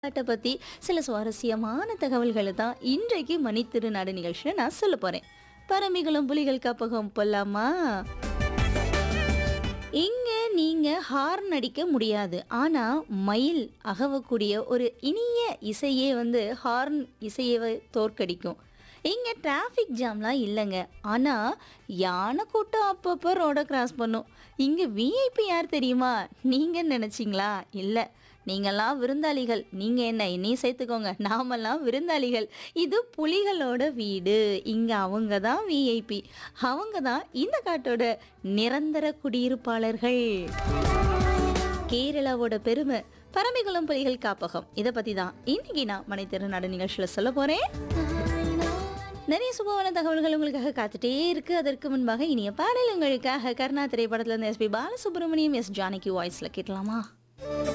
காட்டை பற்றி சில சுவாரஸ்யமான தகவல்களை தான் இன்றைக்கு மணித்திருநாடு நிகழ்ச்சியில் நான் சொல்ல போகிறேன் பறவைகளும் புலிகள் காப்பகம் போலாமா இங்கே நீங்கள் ஹார்ன் அடிக்க முடியாது ஆனால் மயில் அகவக்கூடிய ஒரு இனிய இசையே வந்து ஹார்ன் இசையை தோற்கடிக்கும் இங்கே டிராஃபிக் ஜாம்லாம் இல்லைங்க ஆனால் யானை கூட்டம் அப்பப்போ ரோடை கிராஸ் பண்ணும் இங்கே விஐபி யார் தெரியுமா நீங்கள் நினச்சிங்களா இல்லை நீங்கள்லாம் விருந்தாளிகள் நீங்கள் என்ன என்னையும் சேர்த்துக்கோங்க நாமெல்லாம் விருந்தாளிகள் இது புலிகளோட வீடு இங்கே அவங்க தான் விஐபி அவங்க தான் இந்த காட்டோட நிரந்தர குடியிருப்பாளர்கள் கேரளாவோட பெருமை பறவைகளும் புலிகள் காப்பகம் இதை பற்றி தான் இன்னைக்கு நான் மனைத்திறனாடு நிகழ்ச்சியில் சொல்ல போகிறேன் நிறைய சுபமான தகவல்கள் உங்களுக்காக காத்துட்டே இருக்கு அதற்கு முன்பாக இனிய பாடல் உங்களுக்காக கர்ணா திரைப்படத்துல இருந்து எஸ்பி பாலசுப்ரமணியம் எஸ் ஜானகி வாய்ஸ்ல கேட்கலாமா